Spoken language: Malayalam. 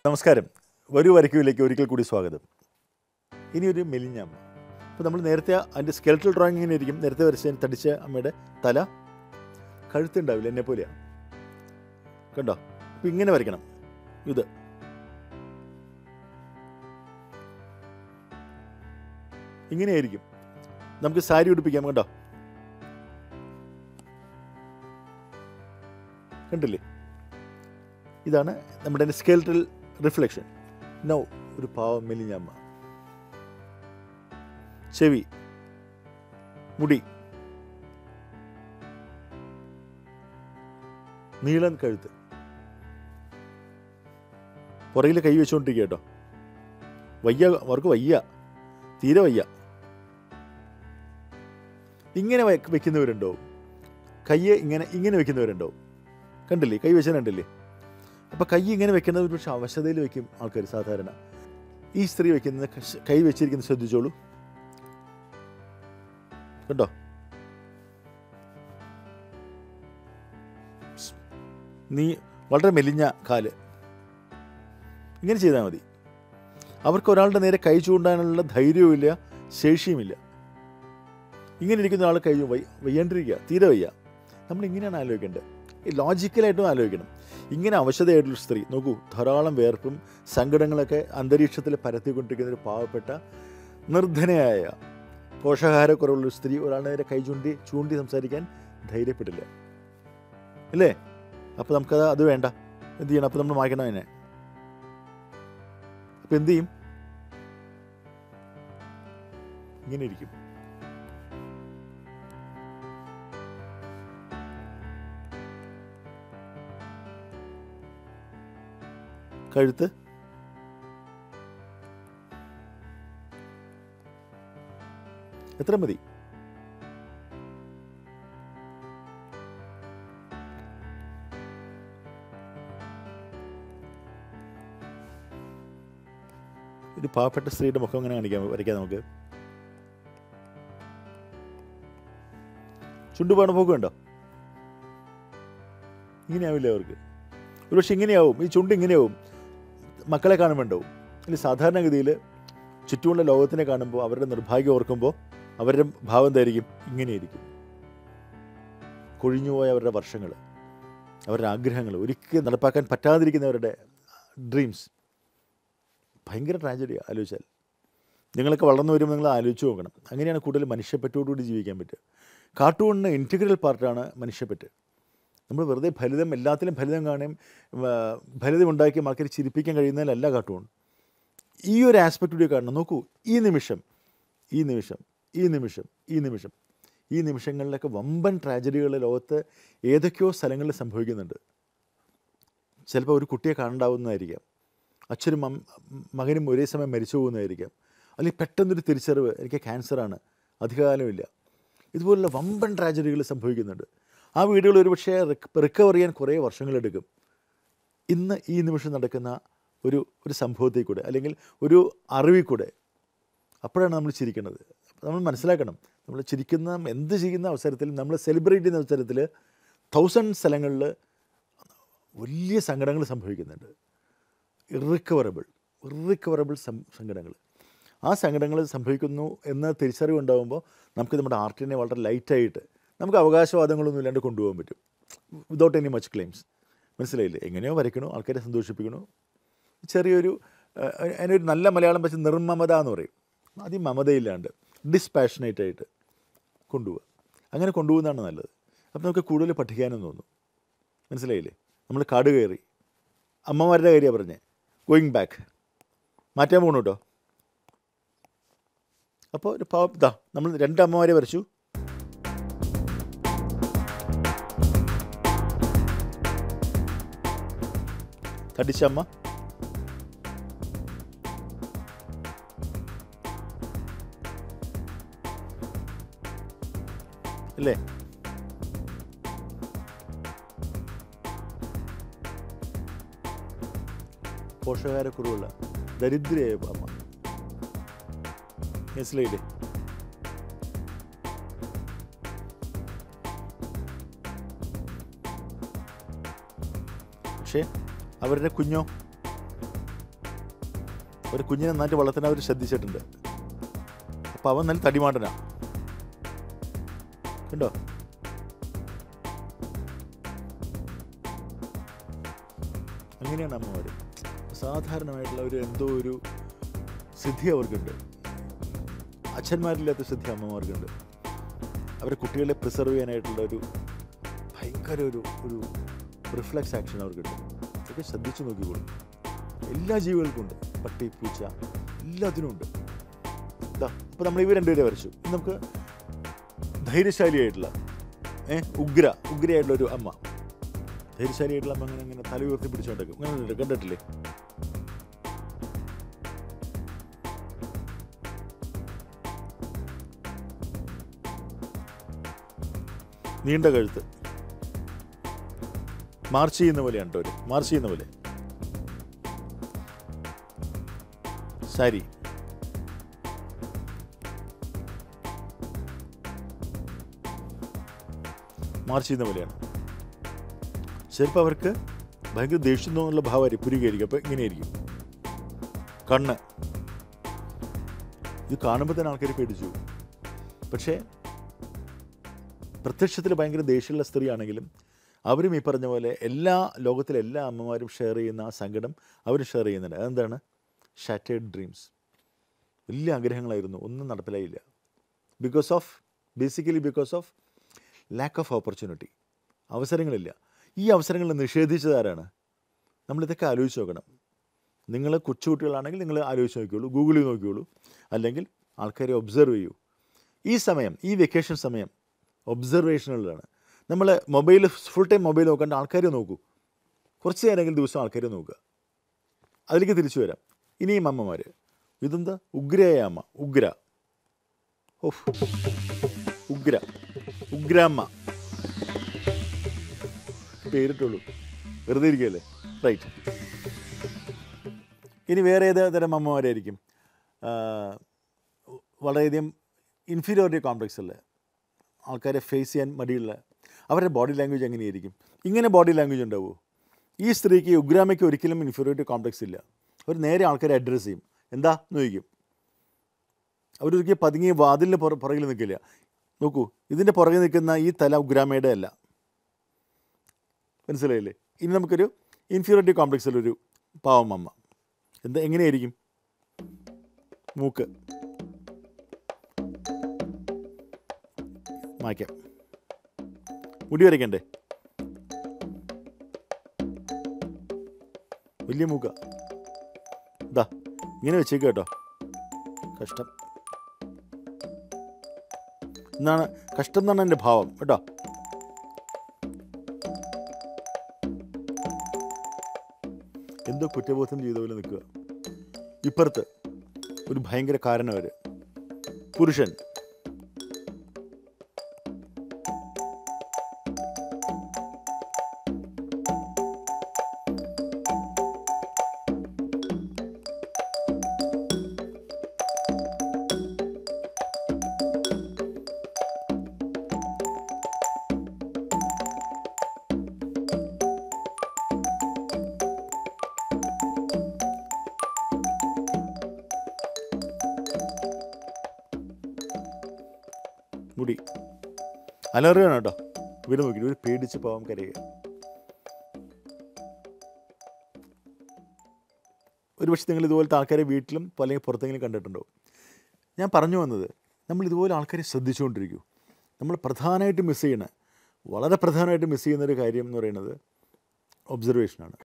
നമസ്കാരം വരൂ വരയ്ക്കൂലേക്ക് ഒരിക്കൽ കൂടി സ്വാഗതം ഇനി ഒരു മെലിഞ്ഞ അമ്മ അപ്പോൾ നമ്മൾ നേരത്തെ അതിൻ്റെ സ്കെൽറ്റൽ ഡ്രോയിങ് ഇങ്ങനെ ഇരിക്കും നേരത്തെ വരച്ച തടിച്ച അമ്മയുടെ തല കഴുത്തുണ്ടാവില്ല എന്നെ പോലെയാണ് കണ്ടോ അപ്പോൾ ഇങ്ങനെ വരയ്ക്കണം ഇത് ഇങ്ങനെയായിരിക്കും നമുക്ക് സാരി ഉടുപ്പിക്കാം കണ്ടോ കണ്ടില്ലേ ഇതാണ് നമ്മുടെ സ്കെൽറ്റൽ റിഫ്ലക്ഷൻ നോ ഒരു പാവം മെലിഞ്ഞമ്മ ചെവി മുടി നീളൻ കഴുത്ത് പുറകിൽ കൈ വെച്ചുകൊണ്ടിരിക്കുക കേട്ടോ വയ്യ അവർക്ക് വയ്യ തീരെ വയ്യ ഇങ്ങനെ വെ- വെക്കുന്നവരുണ്ടോ കയ്യെ ഇങ്ങനെ ഇങ്ങനെ വെക്കുന്നവരുണ്ടോ കണ്ടില്ലേ കൈ വെച്ചാൽ കണ്ടില്ലേ അപ്പോൾ കൈ ഇങ്ങനെ വെക്കുന്നത് പക്ഷെ അവശതയിൽ വെക്കും ആൾക്കാർ സാധാരണ ഈ സ്ത്രീ വെക്കുന്നത് കഷ്- കൈ വെച്ചിരിക്കുന്നത് ശ്രദ്ധിച്ചോളൂ കേട്ടോ സ്. നീ വളരെ മെലിഞ്ഞ കാല് ഇങ്ങനെ ചെയ്താൽ മതി അവർക്ക് ഒരാളുടെ നേരെ കൈ ചൂണ്ടാനുള്ള ധൈര്യവുമില്ല ശേഷിയുമില്ല ഇങ്ങനെ ഇരിക്കുന്ന ആൾ കൈ വയ്യ വയ്യാണ്ടിരിക്കുക തീരെ വയ്യ നമ്മൾ ഇങ്ങനെയാണ് ആലോചിക്കേണ്ടത് ഈ ലോജിക്കലായിട്ടും ആലോചിക്കണം ഇങ്ങനെ അവശതയായിട്ടുള്ള സ്ത്രീ നോക്കൂ ധാരാളം വേർപ്പും സങ്കടങ്ങളൊക്കെ അന്തരീക്ഷത്തിൽ പരത്തിക്കൊണ്ടിരിക്കുന്ന ഒരു പാവപ്പെട്ട നിർധനയായ പോഷകാഹാരക്കുറവുള്ള ഒരു സ്ത്രീ ഒരാളുടെ നേരെ കൈ ചൂണ്ടി ചൂണ്ടി സംസാരിക്കാൻ ധൈര്യപ്പെട്ടില്ല അല്ലേ അപ്പോൾ നമുക്കത് അത് വേണ്ട എന്ത് ചെയ്യണം അപ്പോൾ നമ്മൾ മായ്ക്കണം അതിനെ അപ്പോൾ എന്ത് ചെയ്യും ഇങ്ങനെ ഇരിക്കും കഴുത്ത് എത്ര മതി ഒരു പാവപ്പെട്ട സ്ത്രീയുടെ മുഖം അങ്ങനെ കാണിക്കാൻ വരയ്ക്കാം നമുക്ക് ചുണ്ടുപാണ് പോക്കുണ്ടോ ഇങ്ങനെയാവില്ല അവർക്ക് ഒരുപക്ഷെ ഇങ്ങനെയാവും ഈ ചുണ്ട് ഇങ്ങനെയാവും മക്കളെ കാണുമ്പോണ്ടാവും അല്ലെങ്കിൽ സാധാരണഗതിയിൽ ചുറ്റുമുള്ള ലോകത്തിനെ കാണുമ്പോൾ അവരുടെ നിർഭാഗ്യം ഓർക്കുമ്പോൾ അവരുടെ ഭാവം എന്തായിരിക്കും ഇങ്ങനെയായിരിക്കും കൊഴിഞ്ഞുപോയ അവരുടെ വർഷങ്ങൾ അവരുടെ ആഗ്രഹങ്ങൾ ഒരിക്കലും നടപ്പാക്കാൻ പറ്റാതിരിക്കുന്നവരുടെ ഡ്രീംസ് ഭയങ്കര ട്രാജഡിയാണ് ആലോചിച്ചാൽ നിങ്ങളൊക്കെ വളർന്നു വരുമ്പോൾ നിങ്ങൾ ആലോചിച്ച് നോക്കണം അങ്ങനെയാണ് കൂടുതൽ മനുഷ്യപ്പറ്റോടുകൂടി ജീവിക്കാൻ പറ്റുക കാർട്ടൂണിന് ഇൻറ്റഗ്രൽ പാർട്ടാണ് മനുഷ്യപ്പറ്റ് നമ്മൾ വെറുതെ ഫലിതം എല്ലാത്തിലും ഫലിതം കാണുകയും ആ, ഫലിതം ഉണ്ടാക്കി ആൾക്കാർ ചിരിപ്പിക്കാൻ കഴിയുന്നതിലല്ല കാർട്ടൂൺ ഈ ഒരു ആസ്പെക്റ്റ് കൂടി കാണണം നോക്കൂ ഈ നിമിഷം ഈ നിമിഷം ഈ നിമിഷം ഈ നിമിഷം ഈ നിമിഷങ്ങളിലൊക്കെ വമ്പൻ ട്രാജഡികൾ ലോകത്ത് ഏതൊക്കെയോ സ്ഥലങ്ങളിൽ സംഭവിക്കുന്നുണ്ട് ചിലപ്പോൾ ഒരു കുട്ടിയെ കാണണ്ടാവുന്നതായിരിക്കാം അച്ഛനും മം- മകനും ഒരേ സമയം മരിച്ചു പോകുന്നതായിരിക്കാം അല്ലെങ്കിൽ പെട്ടെന്നൊരു തിരിച്ചറിവ് എനിക്ക് ക്യാൻസറാണ് അധികകാലമില്ല ഇതുപോലുള്ള വമ്പൻ ട്രാജഡികൾ സംഭവിക്കുന്നുണ്ട് ആ വീടുകൾ ഒരുപക്ഷെ റിക്കവർ ചെയ്യാൻ കുറേ വർഷങ്ങളെടുക്കും ഇന്ന് ഈ നിമിഷം നടക്കുന്ന ഒരു ഒരു സംഭവത്തിൽ കൂടെ അല്ലെങ്കിൽ ഒരു അറിവിൽ കൂടെ അപ്പോഴാണ് നമ്മൾ ചിരിക്കുന്നത് അപ്പോൾ നമ്മൾ മനസ്സിലാക്കണം നമ്മൾ ചിരിക്കുന്ന എന്ത് ചെയ്യുന്ന അവസരത്തിൽ നമ്മൾ സെലിബ്രേറ്റ് ചെയ്യുന്ന അവസരത്തിൽ തൗസൻഡ് സ്ഥലങ്ങളിൽ വലിയ സങ്കടങ്ങൾ സംഭവിക്കുന്നുണ്ട് ഇറിക്കവറബിൾ ഇറിക്കവറബിൾ സങ്കടങ്ങൾ ആ സങ്കടങ്ങൾ സംഭവിക്കുന്നു എന്ന തിരിച്ചറിവുണ്ടാകുമ്പോൾ നമുക്ക് നമ്മുടെ ആർട്ടിനെ വളരെ ലൈറ്റായിട്ട് നമുക്ക് അവകാശവാദങ്ങളൊന്നും ഇല്ലാണ്ട് കൊണ്ടുപോകാൻ പറ്റും വിതൗട്ട് എനി മച്ച് ക്ലെയിംസ് മനസ്സിലായില്ലേ എങ്ങനെയോ വരയ്ക്കണോ ആൾക്കാരെ സന്തോഷിപ്പിക്കണോ ചെറിയൊരു ആ, അതിനൊരു നല്ല മലയാളം വെച്ച് നിർമ്മമത എന്ന് പറയും അതി മമതയില്ലാണ്ട് ഡിസ്പാഷനേറ്റ് ആയിട്ട് കൊണ്ടുപോവുക അങ്ങനെ കൊണ്ടുപോകുന്നതാണ് നല്ലത് അപ്പോൾ നമുക്ക് കൂടുതൽ പഠിക്കാനും തോന്നും മനസ്സിലായില്ലേ നമ്മൾ കാട് കയറി അമ്മമാരുടെ കാര്യമാണ് പറഞ്ഞേ ഗോയിങ് ബാക്ക് മാറ്റാൻ പോകണം കേട്ടോ അപ്പോൾ ഒരു പാവ ഇതാ നമ്മൾ രണ്ട് അമ്മമാരെ വരച്ചു തടിച്ച അമ്മ അല്ലേ പോഷകാരക്കുറവുള്ള ദരിദ്രയായ അമ്മ മനസ്സിലായില്ലേ പക്ഷേ അവരുടെ കുഞ്ഞോ ഒരു കുഞ്ഞിനെ നന്നായിട്ട് വളർത്താൻ അവർ ശ്രദ്ധിച്ചിട്ടുണ്ട് അപ്പോൾ അവൻ നല്ല തടിമാണ്ടനാണ് കണ്ടോ അങ്ങനെയാണ് അമ്മമാർ സാധാരണമായിട്ടുള്ള ഒരു എന്തോ ഒരു സിദ്ധി അവർക്കുണ്ട് അച്ഛന്മാരില്ലാത്ത സിദ്ധി അമ്മമാർക്കുണ്ട് അവരെ കുട്ടികളെ പ്രിസർവ് ചെയ്യാനായിട്ടുള്ള ഒരു ഭയങ്കര ഒരു ഒരു റിഫ്ലക്സ് ആക്ഷൻ അവർക്കുണ്ട് ഇതൊക്കെ ശ്രദ്ധിച്ചു നോക്കിക്കോളും എല്ലാ ജീവികൾക്കും ഉണ്ട് പട്ടി പൂച്ച എല്ലാത്തിനും ഉണ്ട് ഇതാ അപ്പോൾ നമ്മൾ ഇവർ രണ്ടുപേരെ വരച്ചു ഇനി നമുക്ക് ധൈര്യശാലിയായിട്ടുള്ള ഏ ഉഗ്ര ഉഗ്രയായിട്ടുള്ള ഒരു അമ്മ ധൈര്യശാലിയായിട്ടുള്ള അമ്മ അങ്ങനെ അങ്ങനെ തല ഉയർത്തി പിടിച്ചുകൊണ്ടേക്കും അങ്ങനെ ഉണ്ട്, കണ്ടിട്ടില്ലേ നീണ്ട കഴുത്ത് മാർച്ച് ചെയ്യുന്ന പോലെയാണ് കേട്ടോ ഒരു മാർച്ച് ചെയ്യുന്ന പോലെ സാരി മാർച്ച് ചെയ്യുന്ന പോലെയാണ് ചിലപ്പോൾ അവർക്ക് ഭയങ്കര ദേഷ്യം തോന്നുള്ള ഭാവമായിരിക്കും പുരികയായിരിക്കും അപ്പോൾ ഇങ്ങനെയായിരിക്കും കണ്ണ് ഇത് കാണുമ്പോൾ തന്നെ ആൾക്കാർ പേടിച്ചു പോകും. പക്ഷേ പ്രത്യക്ഷത്തിൽ ഭയങ്കര ദേഷ്യമുള്ള സ്ത്രീയാണെങ്കിലും അവരും ഈ പറഞ്ഞ പോലെ എല്ലാ ലോകത്തിലെ എല്ലാ അമ്മമാരും ഷെയർ ചെയ്യുന്ന ആ സങ്കടം അവരും ഷെയർ ചെയ്യുന്നുണ്ട് അതെന്താണ് ഷാറ്റേഡ് ഡ്രീംസ് വലിയ ആഗ്രഹങ്ങളായിരുന്നു ഒന്നും നടപ്പിലായില്ല because of basically because of lack of opportunity അവസരങ്ങളില്ല ഈ അവസരങ്ങൾ നിഷേധിച്ചത് ആരാണ് നമ്മളിതൊക്കെ ആലോചിച്ച് നോക്കണം നിങ്ങൾ കൊച്ചുകുട്ടികളാണെങ്കിൽ നിങ്ങൾ ആലോചിച്ച് നോക്കിയോളൂ ഗൂഗിളിൽ നോക്കിയോളൂ അല്ലെങ്കിൽ ആൾക്കാരെ ഒബ്സർവ് ചെയ്യൂ ഈ സമയം ഈ വെക്കേഷൻ സമയം ഒബ്സർവേഷനുകളാണ് നമ്മൾ മൊബൈൽ ഫുൾ ടൈം മൊബൈൽ നോക്കേണ്ട ആൾക്കാരെ നോക്കൂ കുറച്ച് നേരമെങ്കിലും ദിവസം ആൾക്കാരെ നോക്കുക അതിലേക്ക് തിരിച്ചു വരാം ഇനിയും അമ്മമാർ ഇതെന്താ ഉഗ്രയായ അമ്മ ഉഗ്ര ഓഫ് ഉഗ്ര ഉഗ്രാമ്മ പേരിട്ടുള്ളൂ വെറുതെ ഇരിക്കുകയല്ലേ റൈറ്റ് ഇനി വേറെ ഏത് തരം അമ്മമാരായിരിക്കും ആ, വളരെയധികം ഇൻഫീരിയോറിറ്റി കോംപ്ലക്സ് ഉള്ള ആൾക്കാരെ ഫേസ് ചെയ്യാൻ മടിയുള്ള അവരുടെ ബോഡി ലാംഗ്വേജ് എങ്ങനെയായിരിക്കും ഇങ്ങനെ ബോഡി ലാംഗ്വേജ് ഉണ്ടാവുമോ ഈ സ്ത്രീക്ക് ഈ ഉഗ്രാമയ്ക്ക് ഒരിക്കലും ഇൻഫീരിയോറിറ്റി കോംപ്ലക്സ് ഇല്ല അവർ നേരെ ആൾക്കാരെ അഡ്രസ്സ് ചെയ്യും എന്താ എന്ന് ചോദിക്കും അവരൊരിക്കൽ പതുങ്ങി വാതിലിന് പുറ പുറകിൽ നിൽക്കില്ല നോക്കൂ ഇതിൻ്റെ പുറകിൽ നിൽക്കുന്ന ഈ തല ഉഗ്രാമയുടെ അല്ല മനസ്സിലായില്ലേ ഇനി നമുക്കൊരു ഇൻഫീരിയോറിറ്റി കോംപ്ലക്സിലൊരു പാവം അമ്മ എന്താ എങ്ങനെയായിരിക്കും മൂക്ക് മായ്ക്കാം മുടി വരയ്ക്കണ്ടേ വലിയ മൂക്ക ഇതാ ഇങ്ങനെ വെച്ചേക്ക് കേട്ടോ കഷ്ടം എന്നാണ് കഷ്ടം എന്നാണ് എൻ്റെ ഭാവം കേട്ടോ എന്തോ കുറ്റബോധം ചെയ്ത പോലെ നിൽക്കുക ഇപ്പുറത്ത് ഒരു ഭയങ്കര കാരണവർ പുരുഷൻ മുടി അലറുകയാണ് കേട്ടോ ഇവര് നോക്കി ഇവർ പേടിച്ച് പാവം കരയുക ഒരു പക്ഷേ നിങ്ങൾ ഇതുപോലത്തെ ആൾക്കാരെ വീട്ടിലും അല്ലെങ്കിൽ പുറത്തെങ്കിലും കണ്ടിട്ടുണ്ടോ ഞാൻ പറഞ്ഞു വന്നത് നമ്മൾ ഇതുപോലെ ആൾക്കാരെ ശ്രദ്ധിച്ചുകൊണ്ടിരിക്കൂ നമ്മൾ പ്രധാനമായിട്ട് മിസ് ചെയ്യണ വളരെ പ്രധാനമായിട്ട് മിസ് ചെയ്യുന്ന ഒരു കാര്യം എന്ന് പറയുന്നത് ഒബ്സർവേഷനാണ്